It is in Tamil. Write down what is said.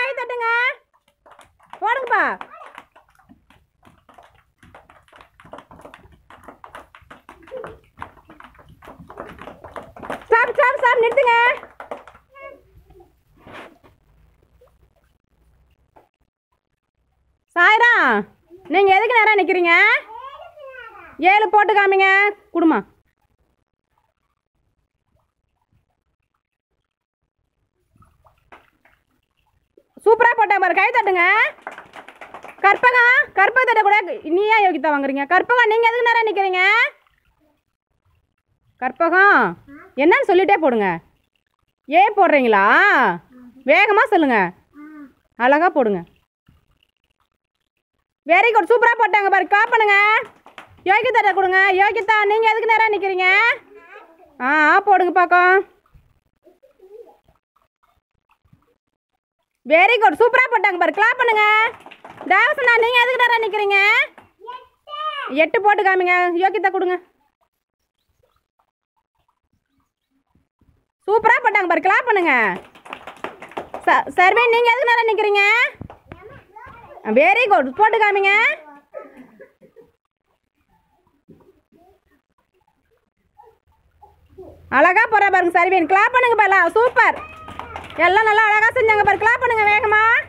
கை தட்டுங்க போடுங்கப்பா ஸ்டாப் ஸ்டாப் ஸ்டாப் நிறுத்துங்க சாய்ரா நீங்கள் எதுக்கு நேரம் நிற்கிறீங்க ஏழு போட்டு காமிங்க குடுமா சூப்பராக போட்டேன் பாரு கை தட்டுங்க கற்பகம் கற்பகத்தை கூட நீ ஏன் யோகிதா வாங்குறீங்க கற்பகம் நீங்கள் எதுக்கு நேரம் நிற்கிறீங்க கற்பகம் என்னன்னு சொல்லிட்டே போடுங்க ஏ போடுறீங்களா வேகமாக சொல்லுங்க அழகாக போடுங்க வெரி குட் சூப்பராக போட்டாங்க பாரு கிளாப் பண்ணுங்க யோகிதா கொடுங்க யோகிதா நீங்கள் எதுக்கு நேரம் நிற்கிறீங்க ஆ ஆ போடுங்க பார்க்கும் வெரி குட் சூப்பராக போட்டாங்க பாரு கிளாப் பண்ணுங்க தேவசனா நீங்கள் எதுக்கு நேரம் நிற்கிறீங்க எட்டு போட்டு காமிங்க யோகிதா கொடுங்க சூப்பராக போட்டாங்க பாரு கிளாப் பண்ணுங்க ச சர்வேன் நீங்கள் எதுக்கு நேரம் நிற்கிறீங்க வெரி குட் போட்டு காமிங்க அழகா போற பாருங்க சர்வேன் கிளாப் பண்ணுங்க பாலா சூப்பர் எல்லாம் நல்லா அழகா செஞ்சாங்க பாரு கிளாப் பண்ணுங்க வேகமா